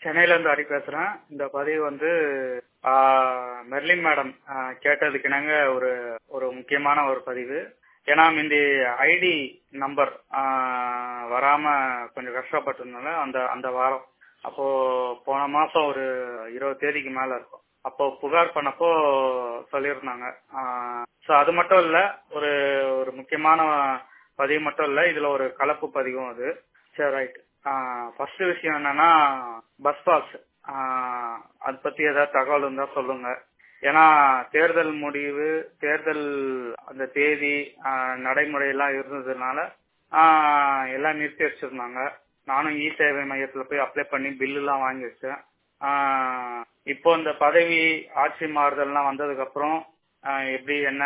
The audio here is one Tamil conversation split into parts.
சென்னையில இருந்து ஹரி பேசுறேன் இந்த பதிவு வந்து ஆ, மெர்லின் மேடம் ஆ, கேட்டதுக்கு இணங்க ஒரு ஒரு முக்கியமான ஒரு பதிவு ஏன்னா முந்தி ஐடி நம்பர் வராம கொஞ்சம் கஷ்டப்பட்டிருந்தால அந்த அந்த வாரம் அப்போ போன மாசம் ஒரு இருபது தேதிக்கு மேல இருக்கும் அப்போ புகார் பண்ணப்போ சொல்லியிருந்தாங்க ஸோ அது மட்டும் இல்ல ஒரு ஒரு முக்கியமான பதிவு மட்டும் இல்ல இதுல ஒரு கலப்பு பதிவும் அது சரி ரைட் ஃபர்ஸ்ட் விஷயம் என்னன்னா பஸ் பாஸ் அது பத்தி ஏதாவது தகவல் இருந்தா சொல்லுங்க ஏன்னா தேர்தல் முடிவு தேர்தல் அந்த தேதி ஆஹ், நடைமுறை எல்லாம் இருந்ததுனால ஆஹ், எல்லாம் நிறுத்தி வச்சிருந்தாங்க நானும் இ சேவை மையத்துல போய் அப்ளை பண்ணி பில்லு எல்லாம் வாங்கி வச்சேன் ஆஹ், இப்போ இந்த பதவி ஆட்சி மாறுதல்லாம் வந்ததுக்கு அப்புறம் ஆஹ், எப்படி என்ன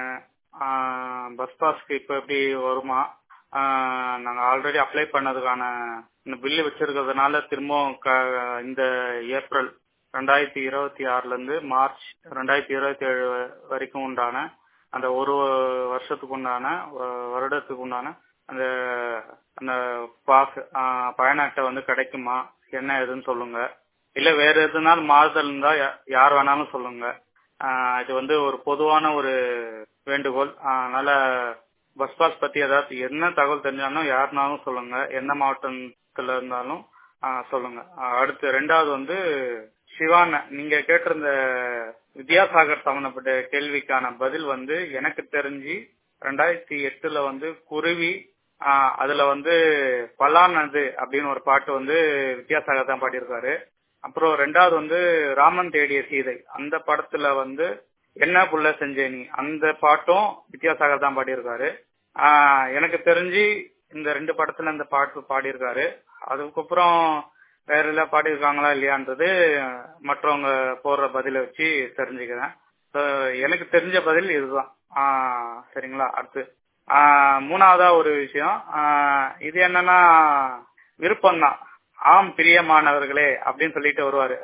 பஸ் பாஸ்க்கு இப்போ எப்படி வருமா ஆஹ், நாங்க ஆல்ரெடி அப்ளை பண்ணதுக்கான இந்த பில்லு வச்சிருக்கிறதுனால திரும்பவும் க- இந்த ஏப்ரல் ரெண்டாயிரத்தி இருபத்தி ஆறுல இருந்து மார்ச் ரெண்டாயிரத்தி இருபத்தி ஏழு வரைக்கும் உண்டான அந்த ஒரு வருஷத்துக்கு உண்டான வ- வருடத்துக்கு உண்டான அந்த அந்த பாஸ் பயண அட்டை வந்து கிடைக்குமா என்ன ஏதுன்னு சொல்லுங்க இல்ல வேற எதுனாலும் மாறுதல் இருந்தா யா- யார் வேணாலும் சொல்லுங்க ஆஹ் இது வந்து ஒரு பொதுவான ஒரு வேண்டுகோள் ஆஹ் அதனால பஸ் பாஸ் பத்தி ஏதாவது என்ன தகவல் தெரிஞ்சாலும் யாருனாலும் சொல்லுங்க எந்த மாவட்டத்துல இருந்தாலும் ஆஹ் சொல்லுங்க ஆஹ் அடுத்து ரெண்டாவது வந்து சிவான நீங்க கேட்டிருந்த வித்யாசாகர் சம்பந்தப்பட்ட கேள்விக்கான பதில் வந்து எனக்கு தெரிஞ்சு ரெண்டாயிரத்தி எட்டுல வந்து குருவி ஆஹ் அதுல வந்து பல்லானது அப்படின்னு ஒரு பாட்டு வந்து வித்யாசாகர் தான் பாடியிருக்காரு அப்புறம் ரெண்டாவது வந்து ராமன் தேடிய சீதை அந்த படத்துல வந்து என்ன புள்ள செஞ்சே நீ அந்த பாட்டும் வித்யாசாகர் தான் பாடியிருக்காரு ஆஹ் எனக்கு தெரிஞ்சு இந்த ரெண்டு படத்துல இந்த பாட்டு பாடியிருக்காரு அதுக்கப்புறம் வேற எல்லாம் பாடியிருக்காங்களா இல்லையான்றது மற்றவங்க போடுற பதில வச்சு தெரிஞ்சுக்கிறேன் So, எனக்கு தெரிஞ்ச பதில் இதுதான் ஆஹ் சரிங்களா அடுத்து ஆஹ் மூணாவதா ஒரு விஷயம் ஆஹ் இது என்னன்னா விருப்பம்தான் ஆம் பிரியமானவர்களே அப்படின்னு சொல்லிட்டு வருவாரு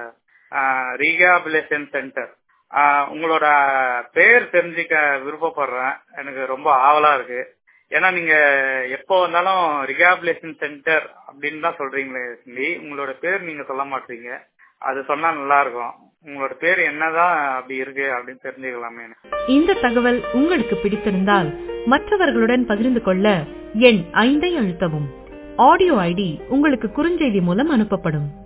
ரீஹாபிலேஷன் சென்டர் உங்களோட பேர் தெரிஞ்சுக்க விருப்பப்படுறேன் எனக்கு ரொம்ப ஆவலா இருக்கு ஏன்னா நீங்க எப்போ வந்தாலும் ரிஹாபிலேஷன் சென்டர் அப்படின்னு தான் சொல்றீங்களே சிந்தி உங்களோட பேர் நீங்க சொல்ல மாட்டீங்க அது சொன்னா நல்லா இருக்கும் உங்களோட பேர் என்னதான் அப்படி இருக்கு அப்படின்னு தெரிஞ்சுக்கலாமே இந்த தகவல் உங்களுக்கு பிடித்திருந்தால் மற்றவர்களுடன் பகிர்ந்து கொள்ள எண் ஐந்தை அழுத்தவும் ஆடியோ ஐடி உங்களுக்கு குறுஞ்செய்தி மூலம் அனுப்பப்படும்